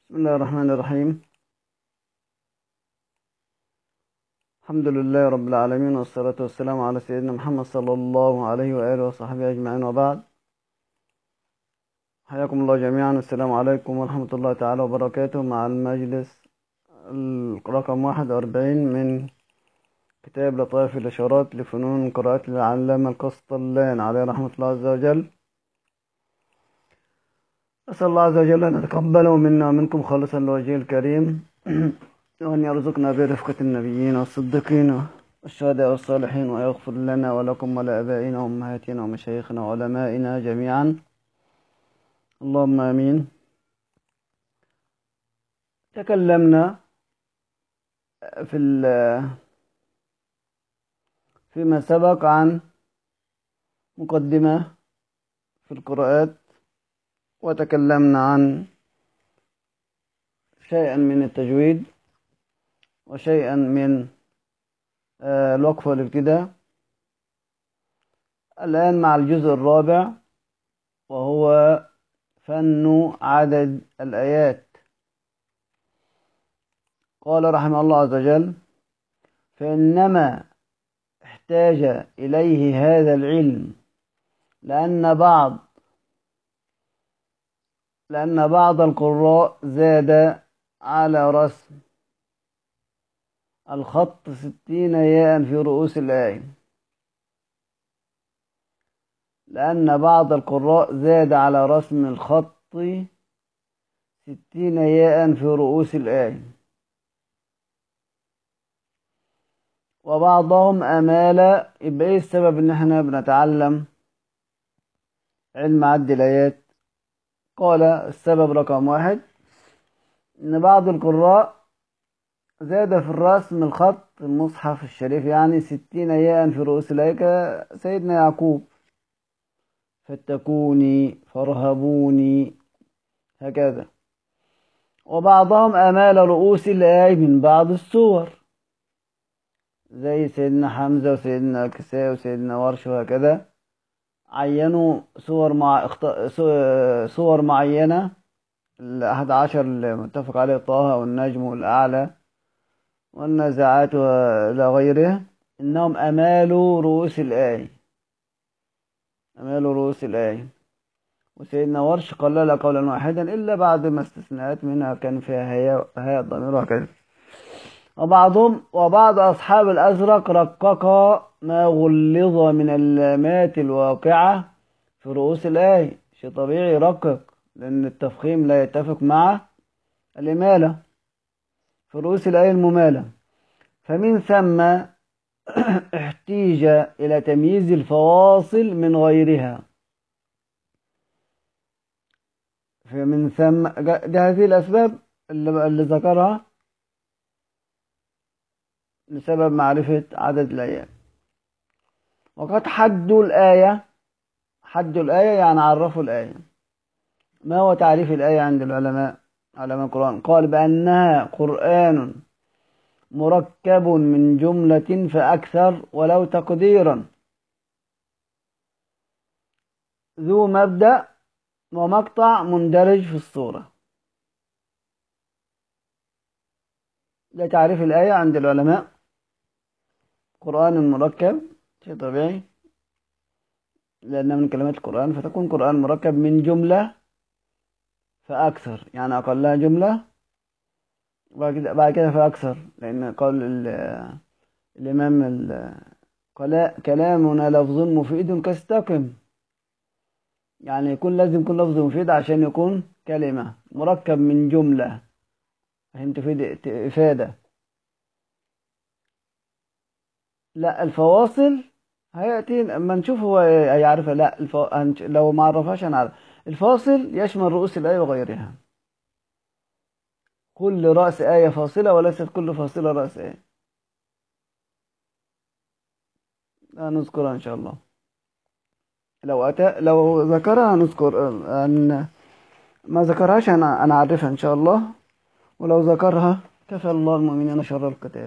بسم الله الرحمن الرحيم الحمد لله رب العالمين والصلاة والسلام على سيدنا محمد صلى الله عليه وآله وصحبه أجمعين وبعد حياكم الله جميعا السلام عليكم ورحمة الله تعالى وبركاته مع المجلس رقم واحد وأربعين من كتاب لطائف الإشارات لفنون قراءة العلامة القسطلان عليه رحمة الله عز وجل أسأل الله عز وجل أن يتقبله منا ومنكم خالصا لوجهه الكريم وأن يرزقنا برفقة النبيين والصديقين والشهداء والصالحين ويغفر لنا ولكم ولآبائنا وأمهاتنا ومشايخنا وعلمائنا جميعا اللهم آمين تكلمنا في فيما سبق عن مقدمة في القراءات وتكلمنا عن شيئا من التجويد وشيئا من الوقف والابتداء الآن مع الجزء الرابع وهو فن عدد الآيات قال رحمه الله عز وجل فإنما احتاج إليه هذا العلم لأن بعض لأن بعض القراء زاد على رسم الخط ستين ياء في رؤوس الآية لأن بعض القراء زاد على رسم الخط ستين ياء في رؤوس الآية وبعضهم أمال يبقى إيه السبب إن إحنا بنتعلم علم عد الآيات قال السبب رقم واحد إن بعض القراء زاد في الرسم الخط المصحف الشريف يعني ستين ياء في رؤوس الآية سيدنا يعقوب فاتقوني فارهبوني هكذا وبعضهم أمال رؤوس الآية من بعض السور زي سيدنا حمزة وسيدنا كساء وسيدنا ورش وهكذا عينوا صور مع اخت... صور معينة الأحد عشر اللي متفق عليه طه والنجم والأعلى والنازعات وإلى غيره إنهم أمالوا رؤوس الآية أمالوا رؤوس الآية وسيدنا ورش قلل قولا واحدا إلا بعد ما استثناءات منها كان فيها هياء هياء الضمير وهكذا وبعضهم وبعض أصحاب الأزرق رقق ما غلظ من اللامات الواقعة في رؤوس الآية شيء طبيعي يرقق لأن التفخيم لا يتفق مع الإمالة في رؤوس الآية الممالة فمن ثم احتيج إلى تمييز الفواصل من غيرها فمن ثم ده هذه الأسباب اللي, اللي ذكرها لسبب معرفة عدد الآيات وقد حدوا الآية حدوا الآية يعني عرفوا الآية ما هو تعريف الآية عند العلماء علماء القرآن قال بأنها قرآن مركب من جملة فأكثر ولو تقديرا ذو مبدأ ومقطع مندرج في الصورة ده تعريف الآية عند العلماء قرآن مركب شيء طبيعي لأن من كلمات القرآن فتكون قرآن مركب من جملة فأكثر يعني أقلها جملة بعد كده فأكثر لأن قال الإمام قال كلامنا لفظ مفيد كاستقم يعني يكون لازم يكون لفظ مفيد عشان يكون كلمة مركب من جملة عشان تفيد إفادة لا الفواصل هيأتي اما نشوف هو هيعرفها لا الفو... لو ما عرفهاش انا عارف الفاصل يشمل رؤوس الآية وغيرها كل رأس آية فاصلة وليست كل فاصلة رأس آية لا نذكرها إن شاء الله لو أتى لو ذكرها نذكر أن ما ذكرهاش أنا أنا أعرفها إن شاء الله ولو ذكرها كفى الله المؤمنين شر القتال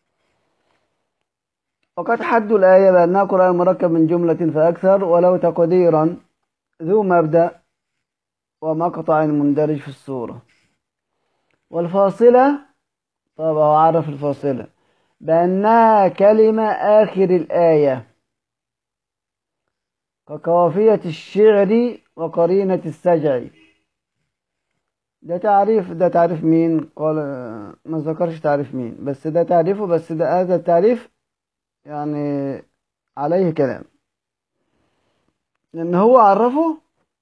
وقد حدوا الآية بأنها قرآن مركب من جملة فأكثر ولو تقديرا ذو مبدأ ومقطع مندرج في السورة والفاصلة طب هو عرف الفاصلة بأنها كلمة آخر الآية كقافية الشعر وقرينة السجع ده تعريف ده تعريف مين قال ما ذكرش تعريف مين بس ده تعريفه بس ده هذا التعريف يعني عليه كلام لأن هو عرفه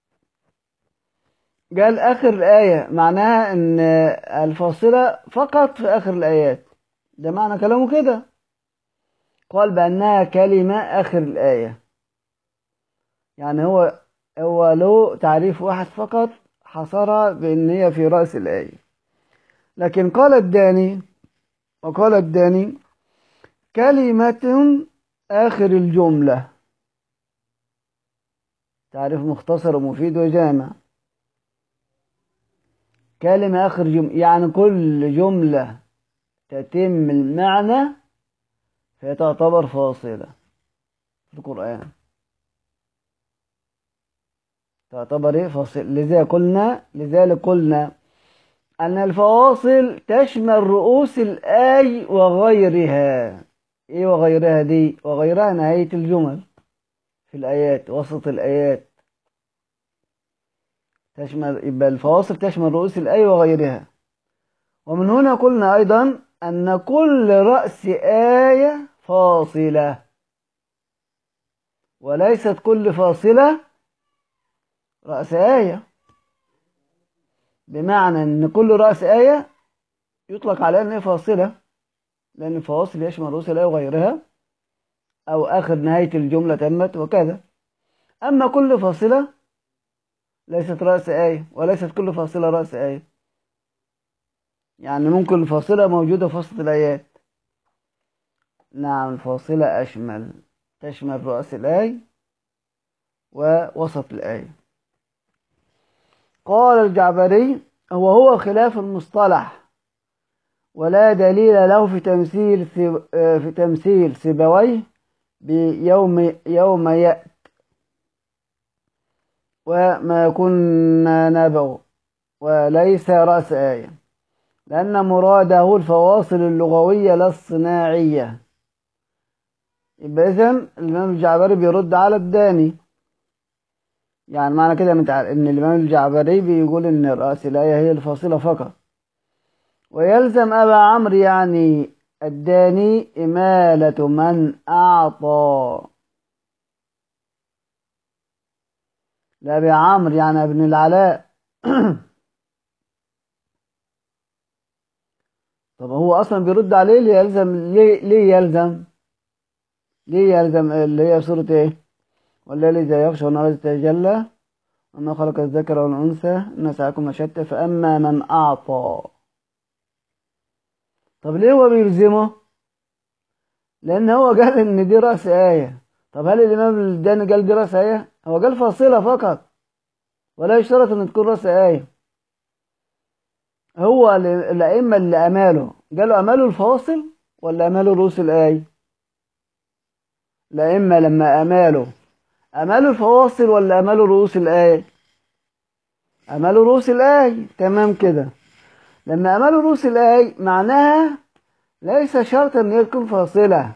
قال آخر الآية معناها إن الفاصلة فقط في آخر الآيات ده معنى كلامه كده قال بأنها كلمة آخر الآية يعني هو هو له تعريف واحد فقط حصرها بأن هي في رأس الآية لكن قال الداني وقال الداني كلمة آخر الجملة تعريف مختصر ومفيد وجامع كلمة آخر جملة يعني كل جملة تتم المعنى فهي تعتبر فاصلة في القرآن تعتبر ايه فاصل لذلك قلنا لذلك قلنا أن الفواصل تشمل رؤوس الآي وغيرها ايه وغيرها دي وغيرها نهاية الجمل في الآيات وسط الآيات تشمل يبقى الفواصل تشمل رؤوس الآي وغيرها ومن هنا قلنا أيضا أن كل رأس آية فاصلة وليست كل فاصلة رأس آية بمعنى أن كل رأس آية يطلق عليها أنها فاصلة لأن الفواصل يشمل رؤوس الآية وغيرها أو آخر نهاية الجملة تمت وكذا أما كل فاصلة ليست رأس آية وليست كل فاصلة رأس آية يعني ممكن الفاصلة موجودة في وسط الآيات نعم الفاصلة أشمل تشمل رأس الآية ووسط الآية قال الجعبري هو هو خلاف المصطلح ولا دليل له في تمثيل في تمثيل سيبويه بيوم يوم يأت وما كنا نبغ وليس رأس آية لأن مراده الفواصل اللغوية لا الصناعية يبقى إذن الإمام الجعبري بيرد على الداني يعني معنى كده إن الإمام الجعبري بيقول إن رأس الآية هي الفاصلة فقط ويلزم أبا عمرو يعني الداني إمالة من أعطى لأبي عمرو يعني ابن العلاء طب هو أصلا بيرد عليه ليه يلزم ليه, ليه يلزم ليه يلزم اللي هي سورة إيه والليل إذا يغشى والنهار إذا تجلى وما خلق الذكر والأنثى إن سعيكم لشتى فأما من أعطى طب ليه هو بيلزمه لأن هو قال إن دي رأس آية طب هل الإمام الداني قال دي رأس آية هو قال فاصلة فقط ولا يشترط أن تكون رأس آية هو الأئمة اللي أماله قالوا أماله الفواصل ولا أماله رؤوس الآية الأئمة لما أماله أماله الفواصل ولا أماله رؤوس الآية أماله رؤوس الآية تمام كده لما أماله رؤوس الآية معناها ليس شرطا أن يكون فاصلة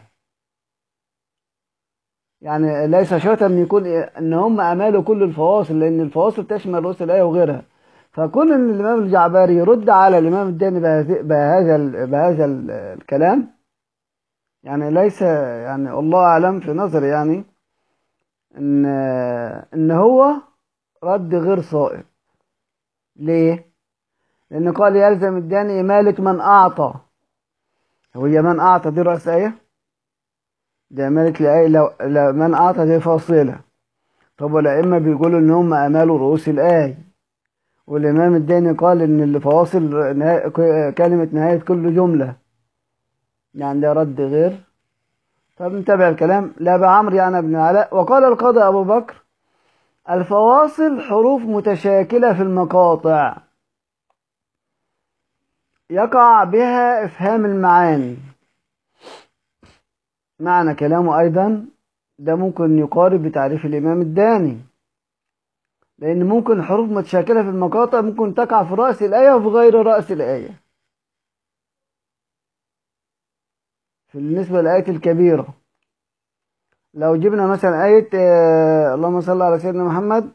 يعني ليس شرطا أن يكون أن هم أمالوا كل الفواصل لأن الفواصل تشمل رؤوس الآية وغيرها فكون أن الإمام الجعبري يرد على الإمام الداني بهذا بهذا الكلام يعني ليس يعني الله أعلم في نظري يعني ان ان هو رد غير صائب ليه لان قال يلزم الداني إمالة من أعطى هي من أعطى دي رأس آية ده إمالة لآية لو, لو من أعطى دي فاصلة طب والأئمة بيقولوا إن هم أمالوا رؤوس الآية والإمام الداني قال إن اللي فواصل نهاية كلمة نهاية كل جملة يعني ده رد غير طب نتابع الكلام لا بعمر يعني ابن علاء وقال القاضي أبو بكر الفواصل حروف متشاكلة في المقاطع يقع بها إفهام المعاني معنى كلامه أيضا ده ممكن يقارب بتعريف الإمام الداني لأن ممكن الحروف متشاكلة في المقاطع ممكن تقع في رأس الآية وفي غير رأس الآية في بالنسبة للآية الكبيرة لو جبنا مثلا آية آه اللهم صل على سيدنا محمد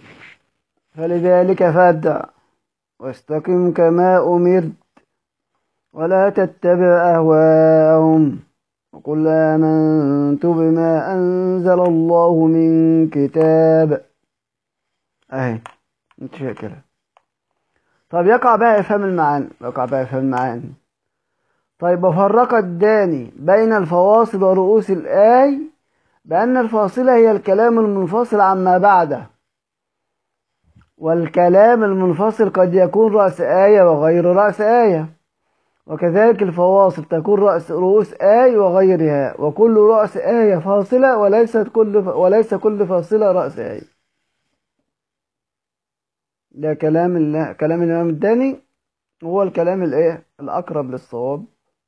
فلذلك فادع واستقم كما أمرت ولا تتبع أهواءهم وقل آمنت بما أنزل الله من كتاب أهي متشكرة طب يقع بقى إفهام المعاني يقع بقى إفهام المعاني طيب وفرق الداني بين الفواصل ورؤوس الآي بأن الفاصلة هي الكلام المنفصل عما بعده والكلام المنفصل قد يكون رأس آية وغير رأس آية وكذلك الفواصل تكون رأس رؤوس آية وغيرها وكل رأس آية فاصلة وليست كل وليس كل فاصلة رأس آية ده كلام الله كلام الإمام الداني هو الكلام الايه الأقرب للصواب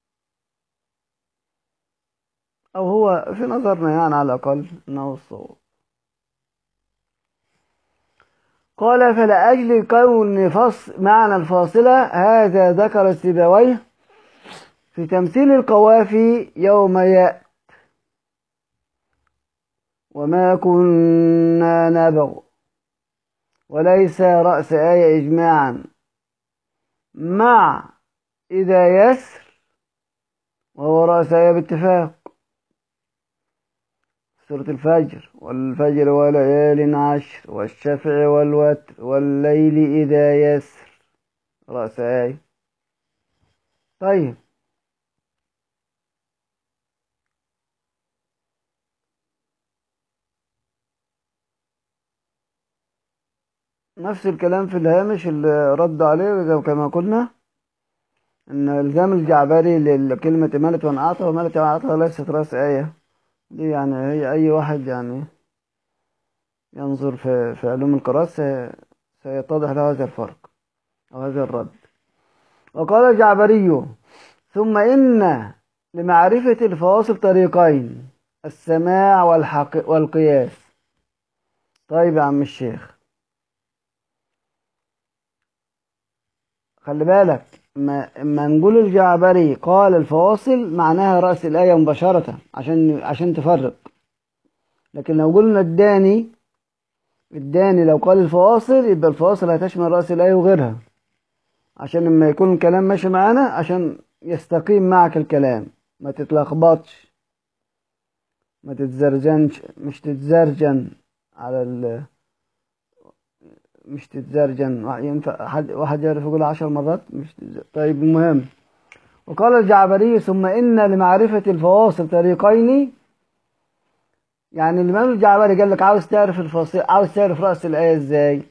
أو هو في نظرنا يعني على الأقل أنه الصواب قال فلأجل كون فص معنى الفاصلة هذا ذكر السيبويه في تمثيل القوافي يوم يأت وما كنا نبغ وليس رأس آية إجماعا مع إذا يسر وهو رأس آية باتفاق سورة الفجر والفجر وليال عشر والشفع والوتر والليل إذا يسر رأس آية طيب نفس الكلام في الهامش اللي رد عليه كما قلنا ان الزام الجعبري لكلمة إمالة وانعطى وإمالة وانعطى ليست رأس آية دي يعني هي أي واحد يعني ينظر في, في علوم القراءات سيتضح له هذا الفرق أو هذا الرد وقال الجعبري ثم إن لمعرفة الفواصل طريقين السماع والحق والقياس طيب يا عم الشيخ خلي بالك ما, ما نقول الجعبري قال الفواصل معناها رأس الآية مباشرة عشان عشان تفرق لكن لو قلنا الداني الداني لو قال الفواصل يبقى الفواصل هتشمل رأس الآية وغيرها عشان لما يكون الكلام ماشي معانا عشان يستقيم معك الكلام ما تتلخبطش ما تتزرجنش مش تتزرجن على ال مش تتزرجن ينفع حد واحد يعرف يقول عشر مرات مش تتزرجن. طيب المهم وقال الجعبري ثم إن لمعرفة الفواصل طريقين يعني الإمام الجعبري قال لك عاوز تعرف الفاصل عاوز تعرف رأس الآية إزاي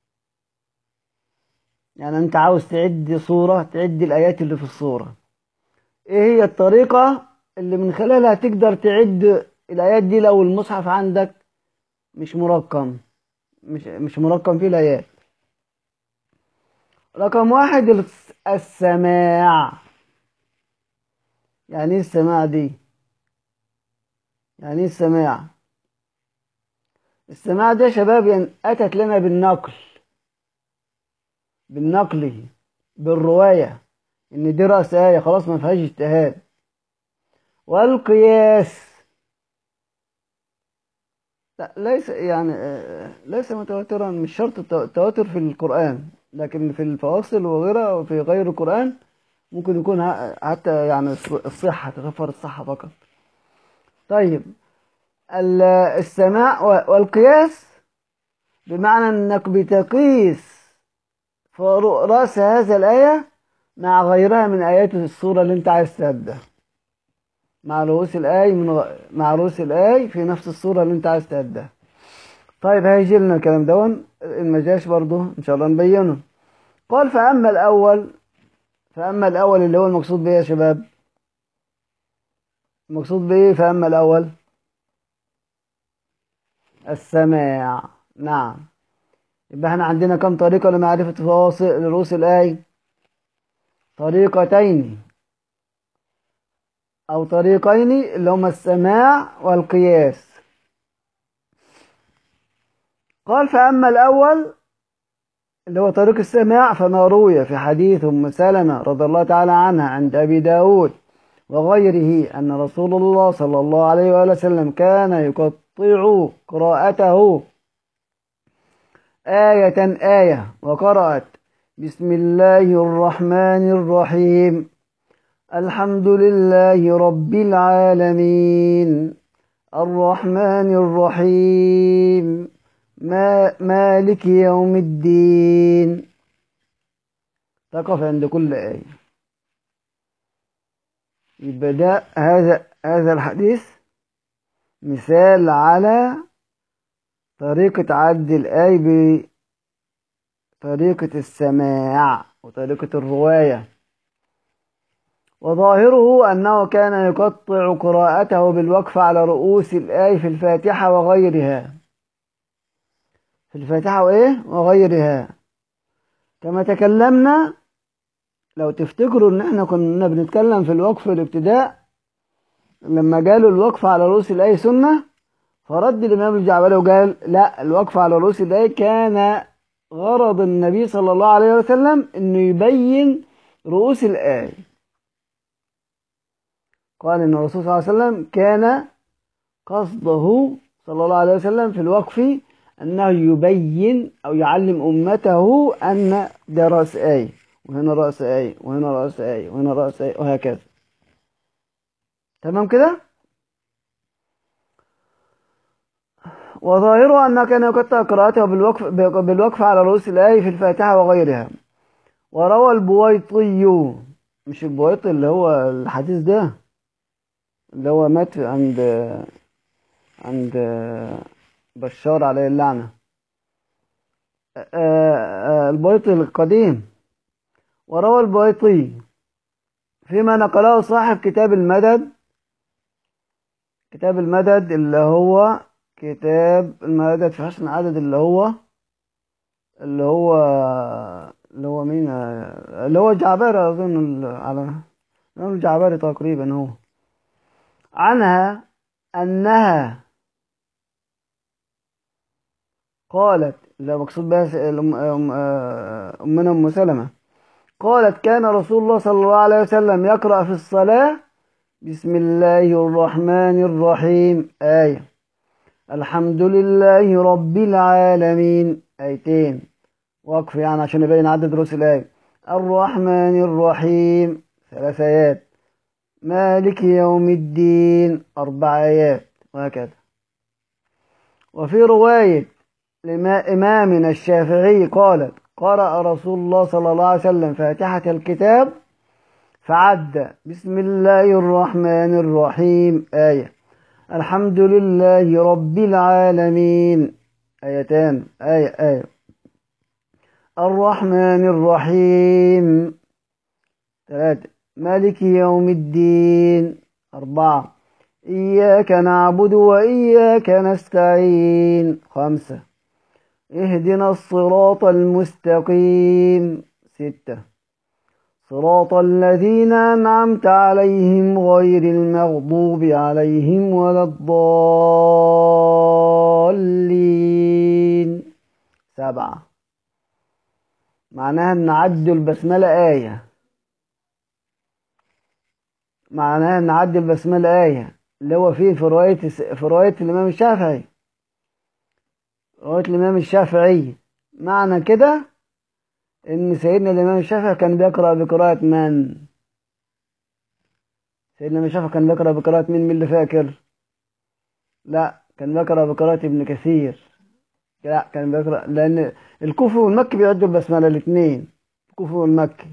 يعني أنت عاوز تعد صورة تعد الآيات اللي في الصورة إيه هي الطريقة اللي من خلالها تقدر تعد الآيات دي لو المصحف عندك مش مرقم مش مش مرقم فيه الآيات رقم واحد السماع يعني ايه السماع دي يعني ايه السماع السماع ده شباب يعني أتت لنا بالنقل بالنقل بالرواية إن دي رأس آية خلاص ما فيهاش اجتهاد والقياس لا ليس يعني ليس متواترا مش شرط التواتر في القرآن لكن في الفواصل وغيرها وفي غير القرآن ممكن يكون حتى يعني الصحة تغفر الصحة فقط طيب السماع والقياس بمعنى انك بتقيس رأس هذا الآية مع غيرها من آيات السورة اللي انت عايز تبدأ مع رؤوس الآي من غ... مع رؤوس الآي في نفس الصورة اللي انت عايز تبدأ طيب هيجي لنا الكلام دون إن ما جاش برضه إن شاء الله نبينه قال فأما الأول فأما الأول اللي هو المقصود بيه يا شباب المقصود بيه فأما الأول السماع نعم يبقى احنا عندنا كم طريقة لمعرفة فواصل رؤوس الآي طريقتين أو طريقين اللي هما السماع والقياس قال فأما الأول اللي هو طريق السماع فما روي في حديث أم سلمة رضي الله تعالى عنها عند أبي داود وغيره أن رسول الله صلى الله عليه وآله وسلم كان يقطع قراءته آية آية وقرأت بسم الله الرحمن الرحيم الحمد لله رب العالمين الرحمن الرحيم ما مالك يوم الدين تقف عند كل آية يبقى ده هذا هذا الحديث مثال على طريقة عد الآي بطريقة السماع وطريقة الرواية وظاهره أنه كان يقطع قراءته بالوقف على رؤوس الآي في الفاتحة وغيرها في الفاتحة وإيه وغيرها كما تكلمنا لو تفتكروا إن إحنا كنا بنتكلم في الوقف الابتداء لما قالوا الوقف على رؤوس الآي سنة فرد الإمام الجعبري وقال لا الوقف على رؤوس الآي كان غرض النبي صلى الله عليه وسلم إنه يبين رؤوس الآي قال إن الرسول صلى الله عليه وسلم كان قصده صلى الله عليه وسلم في الوقف أنه يبين أو يعلم أمته أن ده رأس آية وهنا رأس آية وهنا رأس آية وهنا رأس آية وهكذا تمام كده وظاهره أنه كان يقطع قراءته بالوقف, بالوقف على رؤوس الآية في الفاتحة وغيرها وروى البويطي مش البويطي اللي هو الحديث ده اللي هو مات عند عند بشار عليه اللعنة البيطي القديم وروى البيطي فيما نقله صاحب كتاب المدد كتاب المدد اللي هو كتاب المدد في حسن عدد اللي هو اللي هو اللي هو مين اللي هو الجعبري اظن على الجعبري تقريبا هو عنها انها قالت لا مقصود بها أمنا أم سلمة قالت كان رسول الله صلى الله عليه وسلم يقرأ في الصلاة بسم الله الرحمن الرحيم آية الحمد لله رب العالمين آيتين وقف يعني عشان يبين عدد رؤوس الآية الرحمن الرحيم ثلاث آيات مالك يوم الدين أربع آيات وهكذا وفي رواية لإمامنا الشافعي قالت قرأ رسول الله صلى الله عليه وسلم فاتحة الكتاب فعد بسم الله الرحمن الرحيم آية الحمد لله رب العالمين آيتان آية آية الرحمن الرحيم ثلاثة مالك يوم الدين أربعة إياك نعبد وإياك نستعين خمسة اهدنا الصراط المستقيم ستة صراط الذين أنعمت عليهم غير المغضوب عليهم ولا الضالين سبعة معناها ان عدوا البسملة آية معناها ان عدوا البسملة آية اللي هو فيه في رواية في رواية الإمام الشافعي رواية الإمام الشافعي معنى كده إن سيدنا الإمام الشافعي كان بيقرأ بقراءة من؟ سيدنا الإمام الشافعي كان بيقرأ بقراءة مين؟ مين اللي فاكر؟ لا كان بيقرأ بقراءة ابن كثير لا كان بيقرأ لأن الكوفي والمكي بيعدوا البسملة الاثنين الكوفي والمكي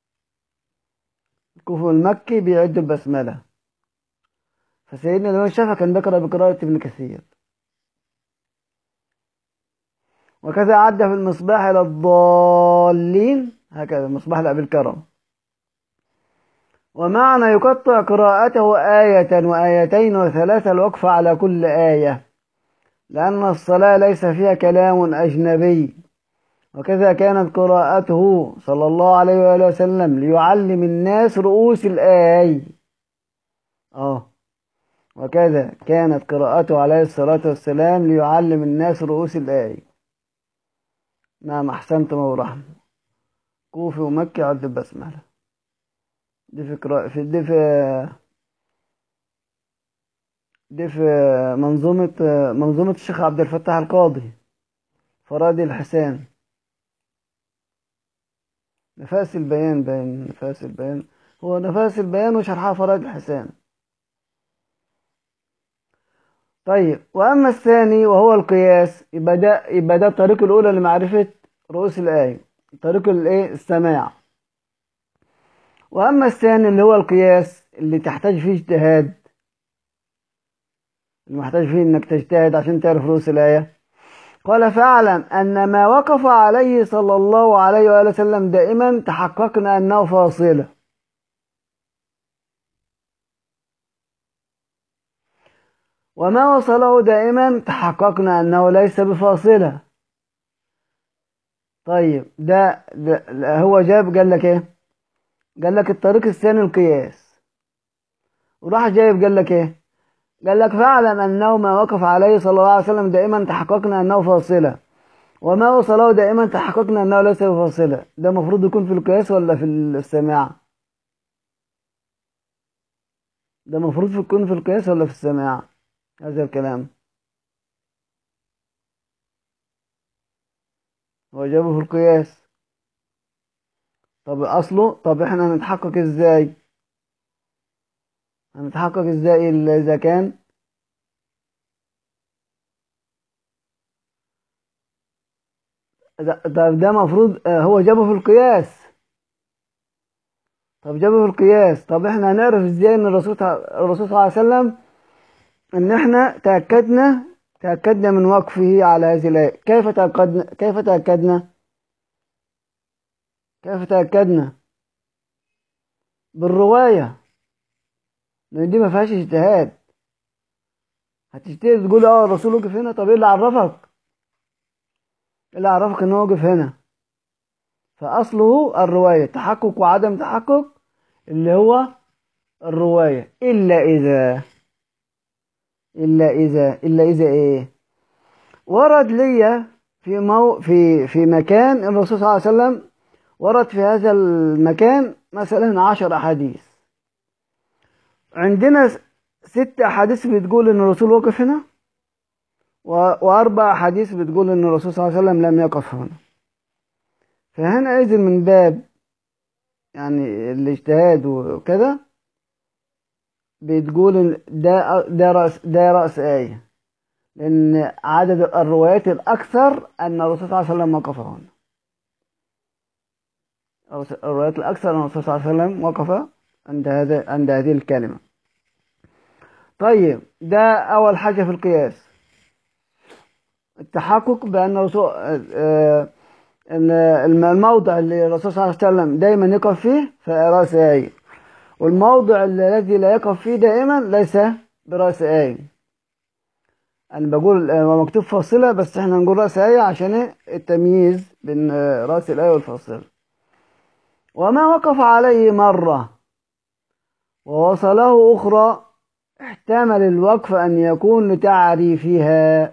الكوفي والمكي بيعدوا البسملة فسيدنا الإمام الشافعي كان بيقرأ بقراءة ابن كثير وكذا عد في المصباح إلى الضالين هكذا المصباح لأبي الكرم ومعنى يقطع قراءته آية وآيتين وثلاثة الوقف على كل آية لأن الصلاة ليس فيها كلام أجنبي وكذا كانت قراءته صلى الله عليه وآله وسلم ليعلم الناس رؤوس الآي آه وكذا كانت قراءته عليه الصلاة والسلام ليعلم الناس رؤوس الآي نعم أحسنتم ورحمة كوفي ومكي عد البسملة دي في قراءة في دي في دي في منظومة منظومة الشيخ عبد الفتاح القاضي فرادي الحسين نفاس البيان باين نفاس البيان هو نفاس البيان وشرحها فرادي الحسين طيب وأما الثاني وهو القياس يبقى ده يبقى ده الطريقة الأولى لمعرفة رؤوس الآية طريق الإيه السماع وأما الثاني اللي هو القياس اللي تحتاج فيه اجتهاد المحتاج فيه إنك تجتهد عشان تعرف رؤوس الآية قال فاعلم أن ما وقف عليه صلى الله عليه وآله وسلم دائما تحققنا أنه فاصلة وما وصله دائما تحققنا أنه ليس بفاصلة طيب ده, ده هو جاب قال لك ايه قال لك الطريق الثاني القياس وراح جايب قال لك ايه قال لك فاعلم أنه ما وقف عليه صلى الله عليه وسلم دائما تحققنا أنه فاصلة وما وصله دائما تحققنا أنه ليس بفاصلة ده المفروض يكون في القياس ولا في السماع ده المفروض يكون في القياس ولا في السماع هذا الكلام هو جابه في القياس طب أصله طب احنا هنتحقق ازاي هنتحقق ازاي اذا كان طب ده مفروض هو جابه في القياس طب جابه في القياس طب احنا هنعرف ازاي ان الرسول الرسول صلى الله عليه وسلم ان احنا تأكدنا تأكدنا من وقفه على هذه الآية كيف تأكدنا كيف تأكدنا كيف تأكدنا بالرواية لأن دي ما فيهاش اجتهاد هتجتهد تقول اه الرسول وقف هنا طب ايه اللي عرفك ايه اللي عرفك ان هو وقف هنا فأصله الرواية تحقق وعدم تحقق اللي هو الرواية إلا إذا إلا إذا إلا إذا إيه ورد لي في مو في في مكان الرسول صلى الله عليه وسلم ورد في هذا المكان مثلا عشر أحاديث عندنا ست أحاديث بتقول إن الرسول وقف هنا وأربع أحاديث بتقول إن الرسول صلى الله عليه وسلم لم يقف هنا فهنا إذن من باب يعني الاجتهاد وكذا بتقول ده ده رأس ده رأس آية لأن عدد الروايات الأكثر أن الرسول صلى الله عليه وسلم وقف هنا الروايات الأكثر أن الرسول صلى الله عليه وسلم وقف عند هذا عند هذه الكلمة طيب ده أول حاجة في القياس التحقق بأن الرسول أن الموضع اللي الرسول صلى الله عليه وسلم دايما يقف فيه فرأس آية والموضع الذي لا يقف فيه دائما ليس برأس آية أنا بقول هو مكتوب فاصلة بس احنا نقول رأس آية عشان التمييز بين رأس الآية والفاصلة وما وقف عليه مرة ووصله أخرى احتمل الوقف أن يكون لتعريفها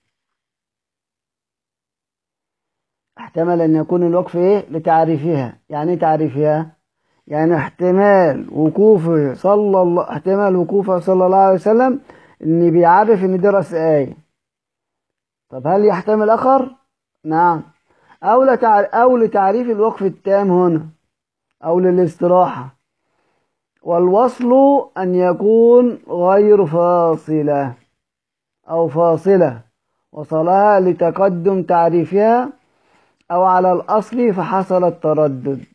احتمل أن يكون الوقف إيه لتعريفها يعني ايه تعريفها يعني احتمال وقوفه صلى الله احتمال وقوفه صلى الله عليه وسلم ان بيعرف ان دي راس آية طب هل يحتمل اخر نعم او لتعريف او لتعريف الوقف التام هنا او للاستراحة والوصل ان يكون غير فاصلة او فاصلة وصلها لتقدم تعريفها او على الاصل فحصل التردد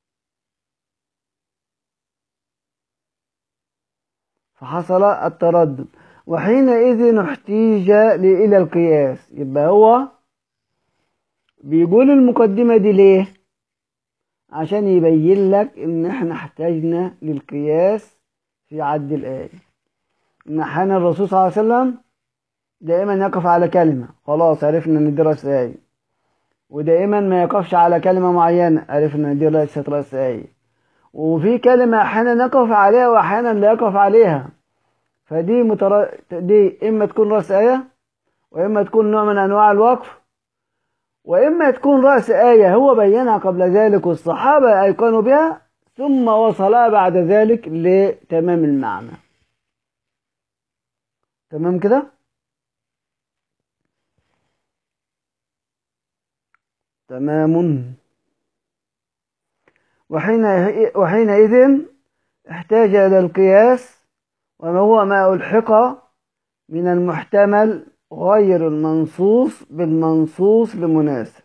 فحصل التردد وحينئذ احتيج إلى القياس يبقى هو بيقول المقدمة دي ليه عشان يبين لك ان احنا احتاجنا للقياس في عد الآية ان احيانا الرسول صلى الله عليه وسلم دائما يقف على كلمة خلاص عرفنا ان دي رأس آية ودائما ما يقفش على كلمة معينة عرفنا ان دي ليست رأس آية وفي كلمة أحيانا يقف عليها وأحيانا لا يقف عليها فدي متر... دي إما تكون رأس آية وإما تكون نوع من أنواع الوقف وإما تكون رأس آية هو بينها قبل ذلك والصحابة أيقنوا بها ثم وصلها بعد ذلك لتمام المعنى تمام كده تمام وحين وحينئذ احتاج إلى القياس وما هو ما ألحق من المحتمل غير المنصوص بالمنصوص لمناسب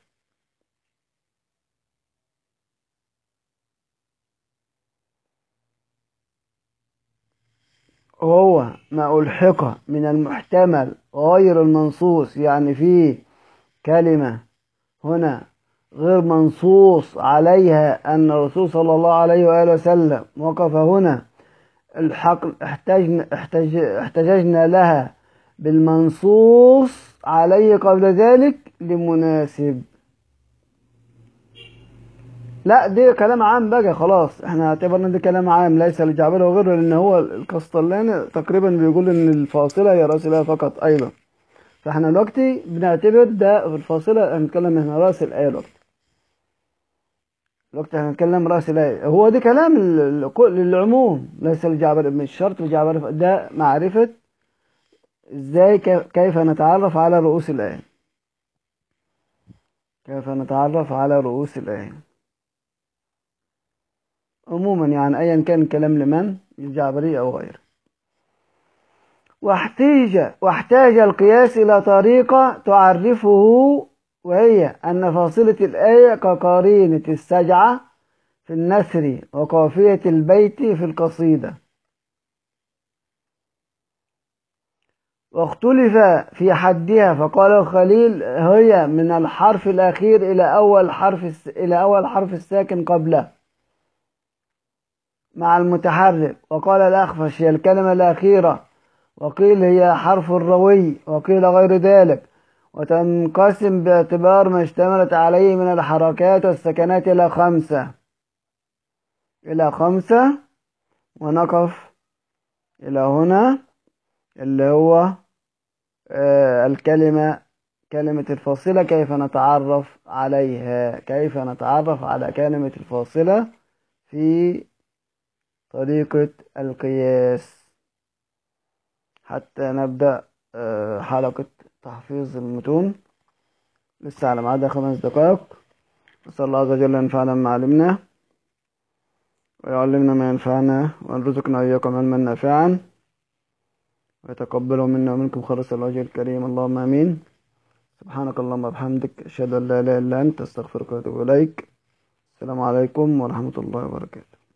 وهو ما ألحق من المحتمل غير المنصوص يعني في كلمة هنا غير منصوص عليها أن الرسول صلى الله عليه وآله وسلم وقف هنا الحق احتجنا, احتج احتججنا لها بالمنصوص عليه قبل ذلك لمناسب لا دي كلام عام بقى خلاص احنا اعتبرنا دي كلام عام ليس لجعبر وغيره لان هو القسطلاني تقريبا بيقول ان الفاصله هي راس الايه فقط ايضا فاحنا دلوقتي بنعتبر ده في الفاصله هنتكلم هنا راس الايه دلوقتي دلوقتي هنتكلم راس الايه هو دي كلام للعموم ليس لجعبر مش شرط لجعبر ده معرفه ازاي كيف نتعرف على رؤوس الايه كيف نتعرف على رؤوس الايه عموما يعني ايا كان الكلام لمن الجعبري او غيره واحتاج واحتاج القياس الى طريقه تعرفه وهي ان فاصله الايه كقرينه السجعه في النثر وقافيه البيت في القصيده واختلف في حدها فقال الخليل هي من الحرف الأخير إلى أول حرف إلى أول حرف الساكن قبله مع المتحرك وقال الأخفش هي الكلمة الأخيرة وقيل هي حرف الروي وقيل غير ذلك وتنقسم باعتبار ما اشتملت عليه من الحركات والسكنات إلى خمسة إلى خمسة ونقف إلى هنا اللي هو آه الكلمة كلمة الفاصلة كيف نتعرف عليها كيف نتعرف على كلمة الفاصلة في طريقة القياس حتى نبدأ آه حلقة تحفيظ المتون لسه على ميعادها خمس دقائق نسأل الله عز وجل ينفعنا بما علمنا ويعلمنا ما ينفعنا ويرزقنا إياكم علما نافعا ويتقبل منا ومنكم خالص الوجه الكريم اللهم امين سبحانك اللهم وبحمدك اشهد ان لا اله الا انت استغفرك واتوب اليك السلام عليكم ورحمه الله وبركاته